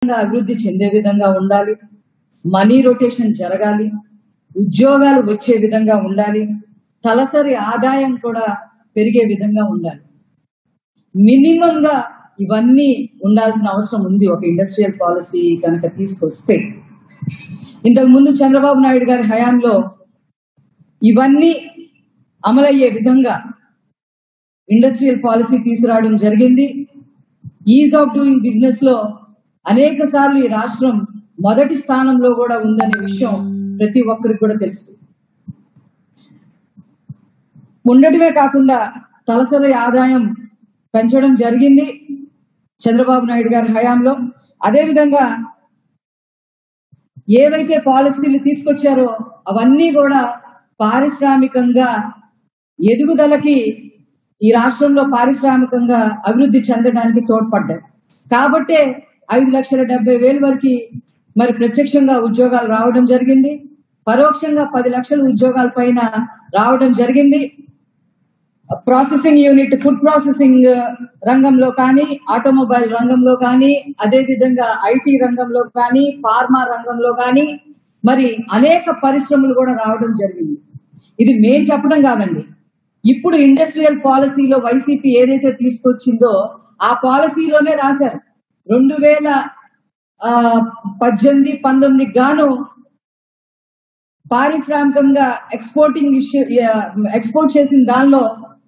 అభివృద్ధి చెందే విధంగా ఉండాలి మనీ రొటేషన్ జరగాలి ఉద్యోగాలు వచ్చే విధంగా ఉండాలి తలసరి ఆదాయం కూడా పెరిగే విధంగా ఉండాలి మినిమం గా ఇవన్నీ ఉండాల్సిన అవసరం ఉంది ఒక ఇండస్ట్రియల్ పాలసీ కనుక తీసుకొస్తే ఇంతకు ముందు చంద్రబాబు నాయుడు గారి హయాంలో ఇవన్నీ అమలయ్యే విధంగా ఇండస్ట్రియల్ పాలసీ తీసుకురావడం జరిగింది ఈజ్ ఆఫ్ డూయింగ్ బిజినెస్ లో అనేక సార్లు ఈ రాష్ట్రం మొదటి స్థానంలో కూడా ఉందనే విషయం ప్రతి ఒక్కరికి కూడా తెలుసు ఉండటమే కాకుండా తలసరి ఆదాయం పెంచడం జరిగింది చంద్రబాబు నాయుడు గారి హయాంలో అదేవిధంగా ఏవైతే పాలసీలు తీసుకొచ్చారో అవన్నీ కూడా పారిశ్రామికంగా ఎదుగుదలకి ఈ రాష్ట్రంలో పారిశ్రామికంగా అభివృద్ధి చెందడానికి తోడ్పడ్డాయి కాబట్టే ఐదు లక్షల డెబ్బై వేల వరకు మరి ప్రత్యక్షంగా ఉద్యోగాలు రావడం జరిగింది పరోక్షంగా పది లక్షల ఉద్యోగాల పైన రావడం జరిగింది ప్రాసెసింగ్ యూనిట్ ఫుడ్ ప్రాసెసింగ్ రంగంలో కానీ ఆటోమొబైల్ రంగంలో కానీ అదే విధంగా ఐటీ రంగంలో కానీ ఫార్మా రంగంలో కానీ మరి అనేక పరిశ్రమలు కూడా రావడం జరిగింది ఇది మేం చెప్పడం కాదండి ఇప్పుడు ఇండస్ట్రియల్ పాలసీలో వైసీపీ ఏదైతే తీసుకొచ్చిందో ఆ పాలసీలోనే రాశారు రెండు వేల ఆ, పద్దెనిమిది పంతొమ్మిది గాను పారిశ్రామికంగా ఎక్స్పోర్టింగ్ ఇష్యూ ఎక్స్పోర్ట్ చేసిన దానిలో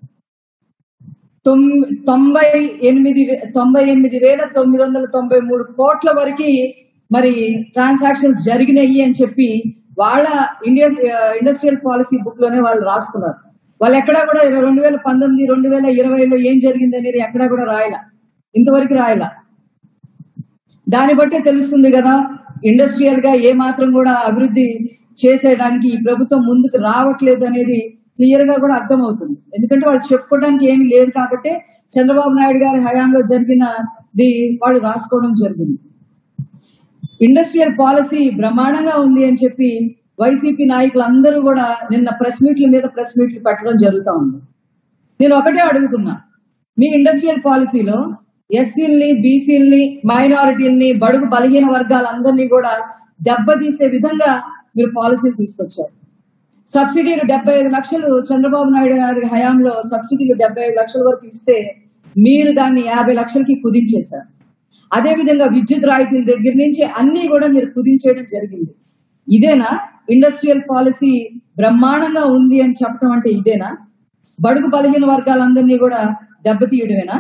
తొమ్- తొంభై ఎనిమిది వే- తొంభై ఎనిమిది వేల తొమ్మిది వందల తొంభై మూడు కోట్ల వరకు మరి ట్రాన్సాక్షన్స్ జరిగినాయి అని చెప్పి వాళ్ళ ఇండియా ఇండస్ట్రియల్ పాలసీ బుక్ లోనే వాళ్ళు రాసుకున్నారు వాళ్ళు ఎక్కడా కూడా రెండు వేల పంతొమ్మిది రెండు వేల ఇరవైలో ఏం జరిగింది అనేది ఎక్కడా కూడా రాయలా ఇంతవరకు రాయలా దాన్ని బట్టే తెలుస్తుంది కదా ఇండస్ట్రియల్ గా ఏ మాత్రం కూడా అభివృద్ధి చేసేయడానికి ఈ ప్రభుత్వం ముందుకు రావట్లేదు అనేది క్లియర్ గా కూడా అర్థమవుతుంది ఎందుకంటే వాళ్ళు చెప్పుకోవడానికి ఏమీ లేదు కాబట్టి చంద్రబాబు నాయుడు గారి హయాంలో జరిగినది వాళ్ళు రాసుకోవడం జరిగింది ఇండస్ట్రియల్ పాలసీ బ్రహ్మాండంగా ఉంది అని చెప్పి వైసీపీ నాయకులు అందరూ కూడా నిన్న ప్రెస్ మీట్ల మీద ప్రెస్ మీట్లు పెట్టడం జరుగుతూ ఉంది నేను ఒకటే అడుగుతున్నా మీ ఇండస్ట్రియల్ పాలసీలో ఎస్సీల్ని బీసీల్ని మైనారిటీల్ని బడుగు బలహీన వర్గాలందరినీ కూడా దెబ్బతీసే విధంగా మీరు పాలసీలు తీసుకొచ్చారు సబ్సిడీలు డెబ్బై ఐదు లక్షలు చంద్రబాబు నాయుడు గారి హయాంలో సబ్సిడీలు డెబ్బై ఐదు లక్షల వరకు ఇస్తే మీరు దాన్ని యాభై లక్షలకి కుదించేశారు అదే విధంగా విద్యుత్ రాయితీల దగ్గర నుంచి అన్ని కూడా మీరు కుదించేయడం జరిగింది ఇదేనా ఇండస్ట్రియల్ పాలసీ బ్రహ్మాండంగా ఉంది అని చెప్పడం అంటే ఇదేనా బడుగు బలహీన వర్గాలందరినీ కూడా దెబ్బతీయడమేనా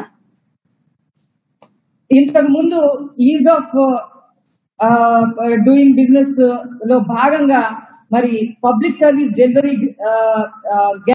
ఇంతకు ముందు ఈజ్ ఆఫ్ డూయింగ్ బిజినెస్ లో భాగంగా మరి పబ్లిక్ సర్వీస్ డెలివరీ